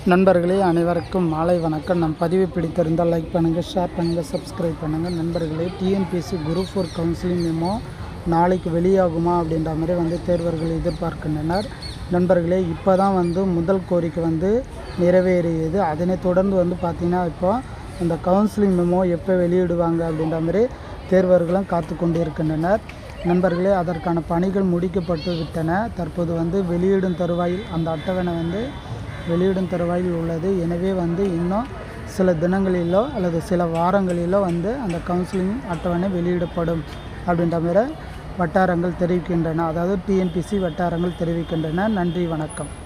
நண்பர்களே அனைவருக்கும் மாலை வணக்கம் நம் பதிவு பிடித்திருந்தால் லைக் பண்ணுங்கள் ஷேர் பண்ணுங்கள் சப்ஸ்கிரைப் பண்ணுங்கள் நண்பர்களே TNPSC group four counselling memo நாளைக்கு வெளியாகுமா அப்படின்ற மாதிரி வந்து தேர்வர்கள் எதிர்பார்க்கின்றனர் நண்பர்களே இப்போ தான் வந்து முதல் கோரிக்கை வந்து நிறைவேறியது அதனை தொடர்ந்து வந்து பார்த்திங்கன்னா இப்போ அந்த கவுன்சிலிங் மெமோ எப்போ வெளியிடுவாங்க அப்படின்ற மாதிரி தேர்வர்களும் காத்து கொண்டு இருக்கின்றனர் நண்பர்களே அதற்கான பணிகள் முடிக்கப்பட்டு விட்டன தற்போது வந்து வெளியிடும் தருவாயில் அந்த அட்டவணை வந்து வெளியிடும் தருவாயில் உள்ளது எனவே வந்து இன்னும் சில தினங்களிலோ அல்லது சில வாரங்களிலோ வந்து அந்த கவுன்சிலிங் அட்டவணை வெளியிடப்படும் அப்படின்ற மாதிரி வட்டாரங்கள் தெரிவிக்கின்றன அதாவது டிஎன்பிசி வட்டாரங்கள் தெரிவிக்கின்றன நன்றி வணக்கம்